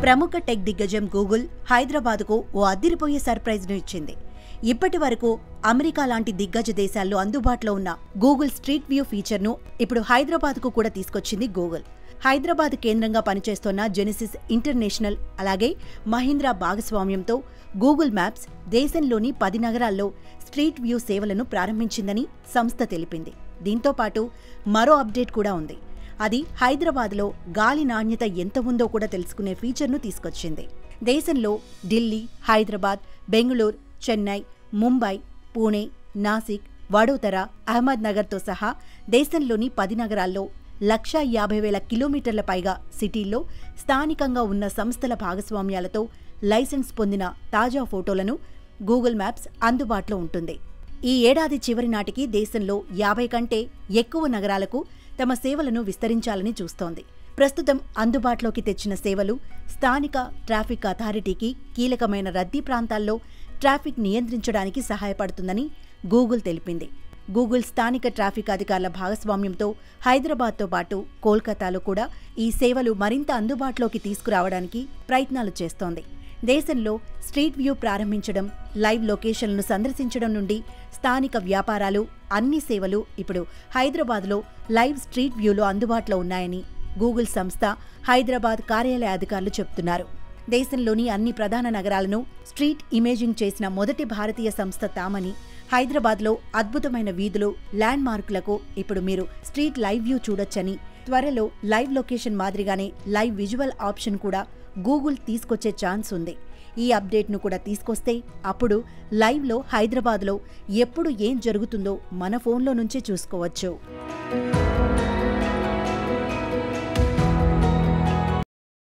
ప్రముఖ టెక్ దిగ్గజం గూగుల్ హైదరాబాద్కు ఓ అదిరిపోయే సర్ప్రైజ్ను ఇచ్చింది ఇప్పటి వరకు అమెరికా లాంటి దిగ్గజ దేశాల్లో అందుబాటులో ఉన్న గూగుల్ స్ట్రీట్ వ్యూ ఫీచర్ను ఇప్పుడు హైదరాబాద్కు కూడా తీసుకొచ్చింది గూగుల్ హైదరాబాద్ కేంద్రంగా పనిచేస్తున్న జెనిసిస్ ఇంటర్నేషనల్ అలాగే మహీంద్రా భాగస్వామ్యంతో గూగుల్ మ్యాప్స్ దేశంలోని పది నగరాల్లో స్ట్రీట్ వ్యూ సేవలను ప్రారంభించిందని సంస్థ తెలిపింది దీంతో పాటు మరో అప్డేట్ కూడా ఉంది అది హైదరాబాద్లో గాలి నాణ్యత ఎంత ఉందో కూడా తెలుసుకునే ఫీచర్ను తీసుకొచ్చింది దేశంలో ఢిల్లీ హైదరాబాద్ బెంగళూరు చెన్నై ముంబై పూణే నాసిక్ వడోదర అహ్మద్ నగర్తో సహా దేశంలోని పది నగరాల్లో లక్షా యాభై వేల కిలోమీటర్ల పైగా సిటీల్లో స్థానికంగా ఉన్న సంస్థల భాగస్వామ్యాలతో లైసెన్స్ పొందిన తాజా ఫోటోలను గూగుల్ మ్యాప్స్ అందుబాటులో ఉంటుంది ఈ ఏడాది చివరి నాటికి దేశంలో యాభై కంటే ఎక్కువ నగరాలకు తమ సేవలను విస్తరించాలని చూస్తోంది ప్రస్తుతం అందుబాటులోకి తెచ్చిన సేవలు స్థానిక ట్రాఫిక్ అథారిటీకి కీలకమైన రద్దీ ప్రాంతాల్లో ట్రాఫిక్ నియంత్రించడానికి సహాయపడుతుందని గూగుల్ తెలిపింది గూగుల్ స్థానిక ట్రాఫిక్ అధికారుల భాగస్వామ్యంతో హైదరాబాద్తో పాటు కోల్కతాలో కూడా ఈ సేవలు మరింత అందుబాటులోకి తీసుకురావడానికి ప్రయత్నాలు చేస్తోంది దేశంలో స్ట్రీట్ వ్యూ ప్రారంభించడం లైవ్ లొకేషన్లను సందర్శించడం నుండి స్థానిక వ్యాపారాలు అన్ని సేవలు ఇప్పుడు హైదరాబాద్లో లైవ్ స్ట్రీట్ వ్యూలో అందుబాటులో ఉన్నాయని గూగుల్ సంస్థ హైదరాబాద్ కార్యాలయ అధికారులు చెబుతున్నారు దేశంలోని అన్ని ప్రధాన నగరాలను స్ట్రీట్ ఇమేజింగ్ చేసిన మొదటి భారతీయ సంస్థ తామని హైదరాబాద్లో అద్భుతమైన వీధులు ల్యాండ్ మార్కులకు ఇప్పుడు మీరు స్ట్రీట్ లైవ్ వ్యూ చూడొచ్చని త్వరలో లైవ్ లొకేషన్ మాదిరిగానే లైవ్ విజువల్ ఆప్షన్ కూడా గూగుల్ తీసుకొచ్చే ఛాన్స్ ఉంది ఈ అప్డేట్ను కూడా తీసుకొస్తే అప్పుడు లైవ్లో హైదరాబాద్లో ఎప్పుడు ఏం జరుగుతుందో మన ఫోన్లో నుంచే చూసుకోవచ్చు